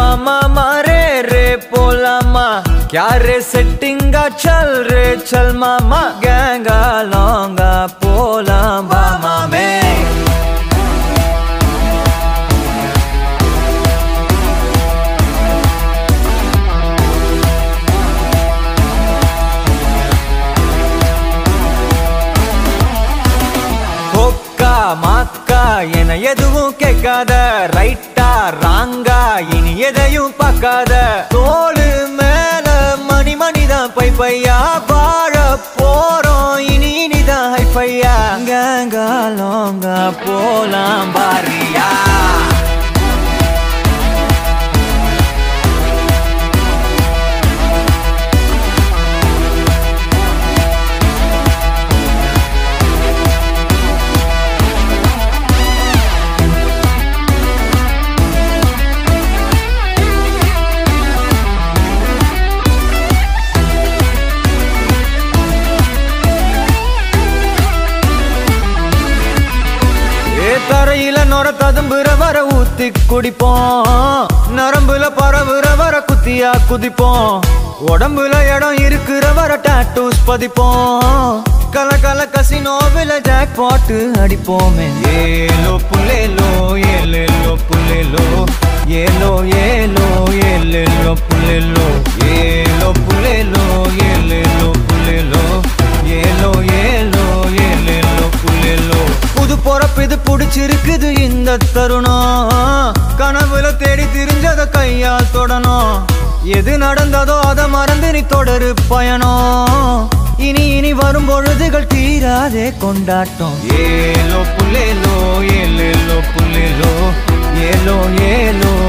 मामा मारे रे पोलामा क्या रे सेटिंगा चल रे चल मामा गैंगा लौंगा पोला मामा में கொக்கா மாக்கா என எதுவும் கேட்காத ரைட்டா ராங்கா இனி எதையும் பார்க்காத தோளு மேல மணி மணிதான் பை பையா வாழ போறோம் இனி இனிதான் ஹைஃபையா கேங்கா லோங்கா போலாம் பாரியா ஏ தரையில நொர ததும்புற வர ஊத்தி குடிப்போம் நரம்புல பரவுற வர குத்தியா குதிப்போம் உடம்புல இடம் இருக்கிற வர டாட்டூஸ் பதிப்போம் கல கல கசினோவில ஜாக் பாட்டு அடிப்போமே ஏலோ புல்லேலோ ஏலேலோ புல்லேலோ ஏலோ ஏலோ ஏலேலோ புல்லேலோ ஏலோ புல்லேலோ ஏலேலோ புல்லேலோ ஏலோ ஏலோ ஏலேலோ புல்லேலோ புது பொறப்பு இது புடிச்சிருக்குது இந்த தருணம் கனவுல தேடி திரிஞ்சத கையால் தொடணும் எது நடந்ததோ அதை மறந்து நீ தொடரு பயணம் இனி இனி வரும் பொழுதுகள் தீராதே கொண்டாட்டம் ஏலோ புல்லேலோ ஏலேலோ புல்லேலோ ஏலோ ஏலோ